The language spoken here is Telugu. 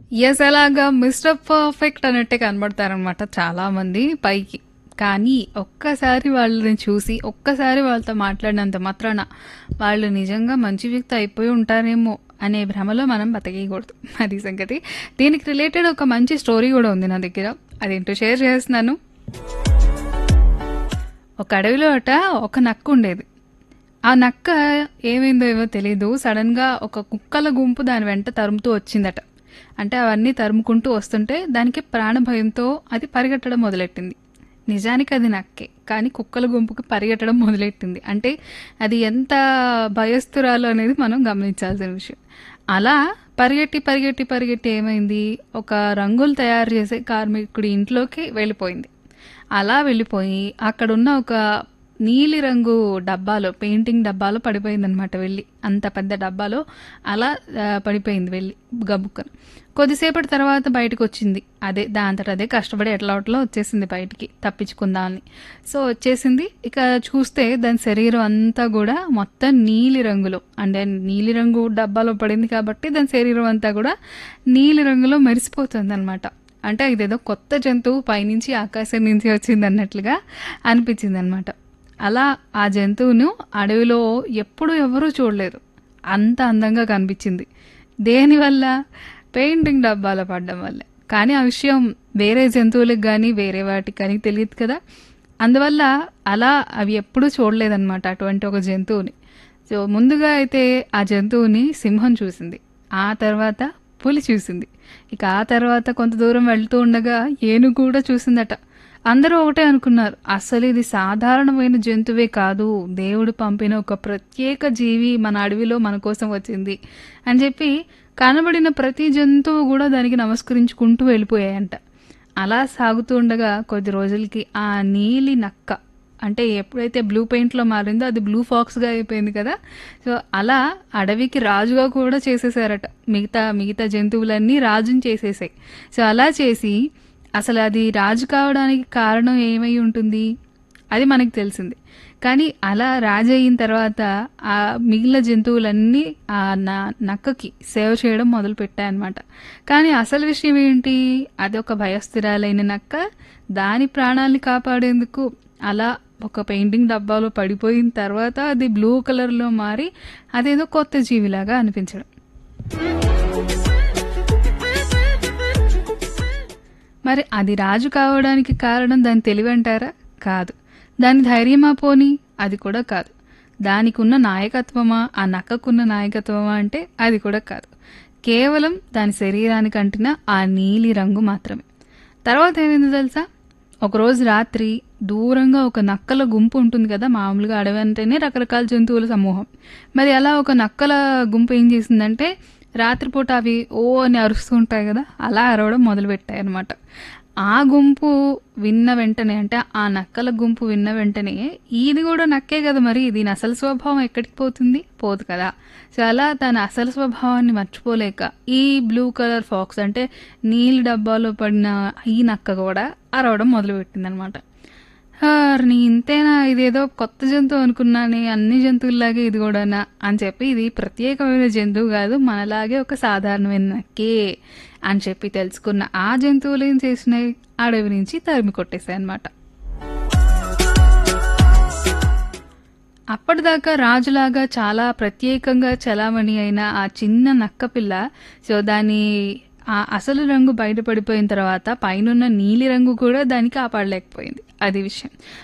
యెస్ అలాగా మిస్టర్ పర్ఫెక్ట్ అన్నట్టే కనబడతారనమాట చాలామంది పైకి. కానీ ఒక్కసారి వాళ్ళని చూసి, ఒక్కసారి వాళ్ళతో మాట్లాడినంత మాత్రాన వాళ్ళు నిజంగా మంచి వ్యక్తి అయిపోయి ఉంటారేమో అనే భ్రమలో మనం బతికేయకూడదు. అది సంగతి. దీనికి రిలేటెడ్ ఒక మంచి స్టోరీ గూడా ఉంది నా దగ్గర. అదేంటో షేర్ చేస్తున్నాను. ఒక అడవిలో అట ఒక నక్క ఉండేది. ఆ నక్క ఏమైందో ఏమో తెలీదు. సడన్‌గా ఒక కుక్కల గుంపు దాని వెంట తరుముతూ వచ్చిందట. అంటే అవన్నీ తరుముకుంటూ వస్తుంటే దానికి ప్రాణభయంతో అది పరిగెట్టడం మొదలెట్టింది. నిజానికి అది నక్కే. కానీ కుక్కల గుంపుకి పరిగెట్టడం మొదలెట్టింది. అంటే అది ఎంత భయస్తురాలో అనేది మనం గమనించాల్సిన విషయం. అలా పరిగెట్టి, పరిగెట్టి, పరిగెట్టి ఏమైంది ఒక రంగులు తయారు చేసే కార్మికుడి ఇంట్లోకి వెళ్ళిపోయింది. అలా వెళ్ళిపోయి అక్కడున్న ఒక నీలిరంగు డబ్బాలో పెయింటింగ్ డబ్బాలో పడిపోయిందనమాట వెళ్ళి. అంత పెద్ద డబ్బాలో అలా ఆహ్, పడిపోయింది వెళ్ళి గబుక్కన. కొద్దిసేపటి తర్వాత బయటకొచ్చింది. అదే దానంతట అదే కష్టపడి ఎట్లాగొట్లా వచ్చేసింది బయటికి తప్పించుకుందాం అని. సో, వచ్చేసింది. ఇక చూస్తే దాని శరీరం అంతా గూడా మొత్తం నీలి రంగులో అంటే నీలిరంగు డబ్బాలో పడింది కాబట్టి దాని శరీరం అంతా గూడా నీలి రంగులో మెరిసిపోతుందనమాట. అంటే ఇదేదో కొత్త జంతువు పైనుంచి ఆకాశం నుంచి వచ్చిందన్నట్లుగా అనిపించిందనమాట. అలా ఆ జంతువును అడవిలో ఎప్పుడూ ఎవరూ చూడలేదు. అంత అందంగా కనిపించింది. దేనివల్ల? పెయింటింగ్ డబ్బాలో పడడం వల్లే. కానీ ఆ విషయం వేరే జంతువులకు గానీ, వేరే వాటికి కానీ తెలీదు కదా! అందువల్ల అలా అవి ఎప్పుడూ చూడలేదనమాట అటువంటి ఒక జంతువుని. సో, ముందుగా అయితే ఆ జంతువుని సింహం చూసింది. ఆ తర్వాత పులి చూసింది. ఇక ఆ తర్వాత కొంత దూరం వెళ్తూ ఉండగా ఏనుగు కూడా చూసిందట. అందరూ ఒకటే అనుకున్నారు. అస్సలిది సాధారణమైన జంతువే కాదు. దేవుడు పంపిన ఒక ప్రత్యేక జీవి మన అడవిలో మన కోసం వచ్చింది అని చెప్పి కనబడిన ప్రతి జంతువు గూడా దానికి నమస్కరించుకుంటూ వెళ్ళిపోయాయంట. అలా సాగుతూ ఉండగా కొద్ది రోజులకి ఆ నీలి నక్క అంటే ఎప్పుడైతే బ్లూ పెయింట్‌లో మారిందో అది బ్లూ ఫాక్స్‌గా అయిపోయింది కదా! సో, అలా అడవికి రాజుగా కూడా చేసేసారట. మిగతా మిగతా జంతువులన్నీ రాజుని చేసేసాయి. సో, అలా చేసి అసలు అది రాజు కావడానికి కారణం ఏమై ఉంటుంది? అది మనకి తెలిసింది. కానీ అలా రాజు అయిన తర్వాత ఆ మిగిలిన జంతువులన్నీ ఆ న నక్కకి సేవ చేయడం మొదలుపెట్టాయన్నమాట. కానీ అసలు విషయం ఏంటి? అదొక భయస్థురాలైన నక్క దాని ప్రాణాల్ని కాపాడేందుకు అలా ఒక పెయింటింగ్ డబ్బాలో పడిపోయిన తర్వాత అది బ్లూ కలర్‌లో మారి అదేదో కొత్త జీవిలాగా అనిపించడం. మరి అది రాజు కావడానికి కారణం దాని తెలివంటారా? కాదు. దాని ధైర్యమా పోనీ? అది కూడా కాదు. దానికున్న నాయకత్వమా? ఆ నక్కకున్న నాయకత్వమా అంటే అది కూడా కాదు. కేవలం దాని శరీరానికి అంటిన ఆ నీలి రంగు మాత్రమే. తర్వాత ఏమైందో తెలుసా? ఒకరోజు రాత్రి దూరంగా ఒక నక్కల గుంపు ఉంటుంది కదా! మామూలుగా అడవి అంటేనే రకరకాల జంతువుల సమూహం. మరి అలా ఒక నక్కల గుంపు ఏం చేసిందంటే రాత్రిపూట అవి ఓ అని అరుస్తూ ఉంటాయి కదా! అలా అరవడం మొదలుపెట్టాయన్నమాట. ఆ గుంపు విన్న వెంటనే అంటే ఆ నక్కల గుంపు విన్న వెంటనే ఇది గూడా నక్కే కదా మరి దీని అసలు స్వభావం ఎక్కడికి పోతుంది? పోదు కదా! సో, అలా తన అసలు స్వభావాన్ని మర్చిపోలేక ఈ బ్లూ కలర్ ఫాక్స్ అంటే నీలి డబ్బాలో పడిన ఈ నక్క గూడా అరవడం మొదలుపెట్టిందనమాట. హార్ని ఇంతేనా ఇదేదో కొత్త జంతువు అనుకున్నానే అన్ని జంతువుల్లాగే ఇది గూడానా అని చెప్పి ఇది ప్రత్యేకమైన జంతువు గాదు. మనలాగే ఒక సాధారణమైన నక్కే అని చెప్పి తెలుసుకున్న ఆ జంతువులు ఏం చేసినాయి? అడవి నుంచి తరిమి కొట్టేసాయన్నమాట. అప్పటిదాకా రాజులాగా చాలా ప్రత్యేకంగా చలామణి అయిన ఆ చిన్న నక్కపిల్ల సో, దాని ఆ అసలు రంగు బయట పడిపోయిన తర్వాత పైనున్న నీలి రంగు కూడా దాన్ని కాపాడలేకపోయింది. అది విషయం.